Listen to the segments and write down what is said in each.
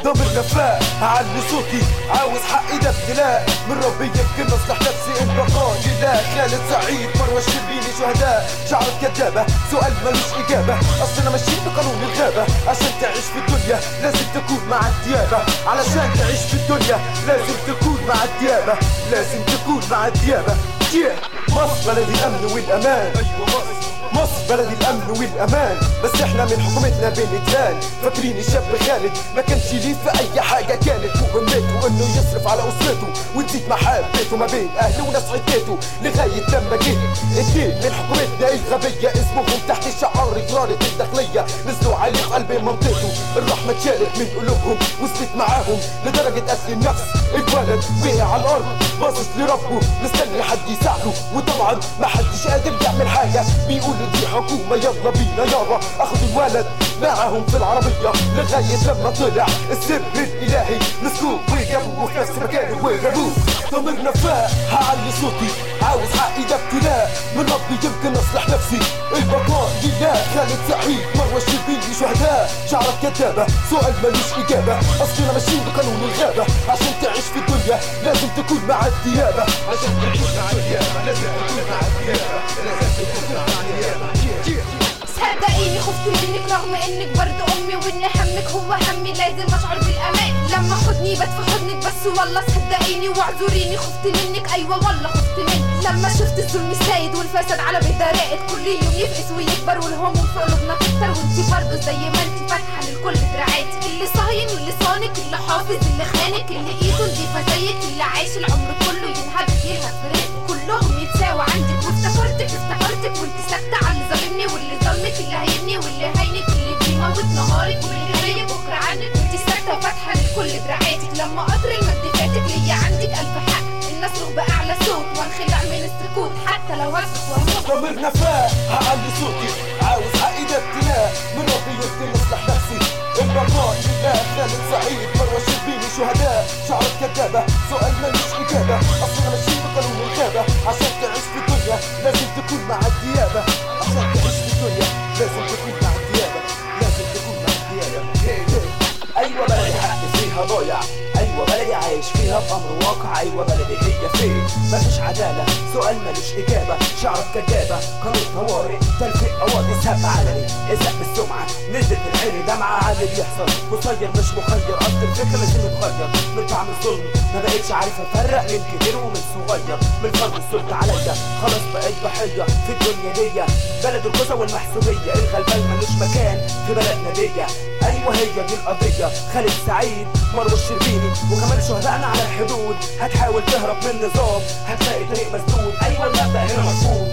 ضمير نفاق هعلي صوتي عاوز حقي ده ابتلاء من ربي يمكن اصلح نفسي البقاء لله خالد سعيد مروه الشربيني شهداء شعرت كدابه سؤال ملوش اجابه اصلنا ماشيين بقانون الغابه عشان تعيش في الدنيا لازم تكون مع الديابه علشان تعيش في الدنيا لازم تكون مع الديابه لازم تكون مع الديابه yeah. مصر بلد الامن والامان ايوه مصر مصر بلد الامن والامان بس احنا من حكومتنا بنتهان فاكرين الشاب خالد ما كانش ليه في اي حاجه كانت مهمته انه يصرف على اسرته وتزيد محبته ما بين اهله وناس عدته لغايه لما جه اتنين من حكومتنا الغبيه اسمهم تحت شعار اجراره الداخليه نزلوا عليه في قلب منطقته الرحمه اتشالت من قلوبهم وصلت معاهم لدرجه قتل النفس الولد وقع على الارض باصص لربه مستني حد يساعده وطبعا ما حدش قادر يعمل حاجه بيقولوا دي حكومه يلا بينا يابا اخدوا الولد معاهم في العربيه لغايه لما طلع السر الالهي مسكوه وجابوه في نفس مكانه وجابوه ضميرنا فاق هعلي صوتي عاوز حقي ده ابتلاء من ربي يمكن اصلح نفسي البقاء لله خالد سعيد مروه الشربيني شهداء شعرك كدابه سؤال ملوش اجابه اصلنا ماشيين بقانون الغابه عشان تعيش في الدنيا لازم تكون مع الديابه عشان تعيش مع الديابه لازم تكون مع الديابه لازم تكون مع الديابه صدقيني خفت منك رغم انك برضه امي وان همك هو همي لازم اشعر بالامان لما خدني بات في حضنك بس والله صدقيني واعذريني خفت منك ايوه والله خفت منك لما شفت الظلم السايد والفساد على بيت راقد كل يوم يفقس ويكبر والهموم في قلوبنا تكتر وانتي برضه زي ما انتي فاتحه للكل دراعاتك اللي صاين واللي صانك اللي حافظ اللي خانك اللي ايده نضيفه زيك اللي عايش العمر كله ينهب يلهب في رزق كلهم يتساوى عندك وافتكرتك افتكرتك وانت ساكته على اللي ظالمني واللي ظلمك اللي هيبني واللي هينك اللي بيموت نهارك واللي جاي بكره عنك وانت ساكته وفاتحه لكل دراعاتك لما قطر المجد فاتك ليا عندك الف حق الناس رغب باعلى صوت وانخلع من السكوت حتى لو هصرخ واموت ضميرنا فاق هعلي صوتي عاوز حقي ده ابتلاء من ربي يمكن اصلح نفسي البقاء لله خالد سعيد مروه الشربيني شهداء شعرت كدابه سؤال ملوش اجابه اصلنا ماشيين بقانون الغابه عشان تعيش في الدنيا لازم تكون مع الديابه عشان تعيش في الدنيا لازم تكون مع الديابه لازم تكون مع الديابه هي هي. ايوه بلدي حق فيها ضايع ايوه بلدي عايش فيها بامر واقع ايوه بلدي هي فين مفيش عداله سؤال ملوش اجابه شعرك كدابه قانون طوارئ تلفيق قواضي سب علني ازق بالسمعه نزلت العين دمعه على اللي بيحصل مسير مش مخير اصل الفكره لازم يتغير من طعم الظلم ما بقتش عارف افرق بين كبير ومن صغير من فرض السلطه عليا خلاص بقيت ضحيه في الدنيا دي بلد الجوزه والمحسوبيه الغلبان ملوش مكان في بلدنا دي ايوه هي دي القضيه خالد سعيد مروه الشربيني وكمان شهدائنا على الحدود هتحاول تهرب من النظام هتلاقي طريق مسدود ايوه المبدا هنا مرفوض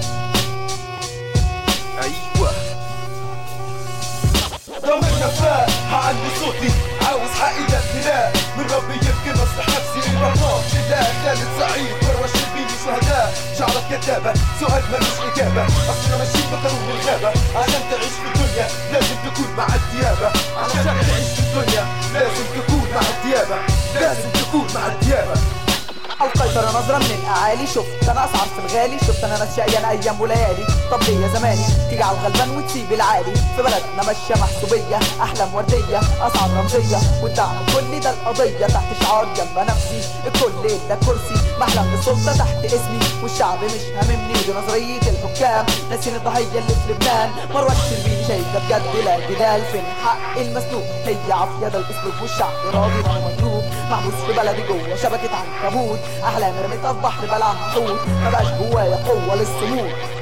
ايوه ضميرنا فاق هعلي صوتي عاوز حقي ده ابتلاء من ربي يمكن اصلح نفسي البقاء لله خالد سعيد مروه الشربيني شهداء شعرك كدابه سؤال ملوش اجابه اصلنا ماشيين بقانون الغابه عشان تعيش في الدنيا لازم تكون مع الديابه عشان تعيش في الدنيا لازم تكون مع الديابه لازم تكون مع الديابه القيت انا نظرة من الاعالي شفت انا اسعر في الغالي شفت انا ناس شقيان ايام وليالي طب ليه يا زماني تيجي على الغلبان وتسيب العالي في بلدنا ماشيه محسوبيه احلام ورديه اسعار رمزيه والدعم كل ده القضيه تحت شعار يلا نفسي الكل ده كرسي بحلم بالسلطه تحت اسمي والشعب مش هاممني ودي نظريه الحكام ناسين الضحيه اللي في لبنان مروه الشربيني شايفه بجد لا جدال فين حق المسلوب هي عافيه ده الاسلوب والشعب راضي ما هو مطلوب محبوس في بلدي جوه شبكه عنكبوت احلامي رميتها في بحر بلعها حوت ما بقاش جوايا قوه للصمود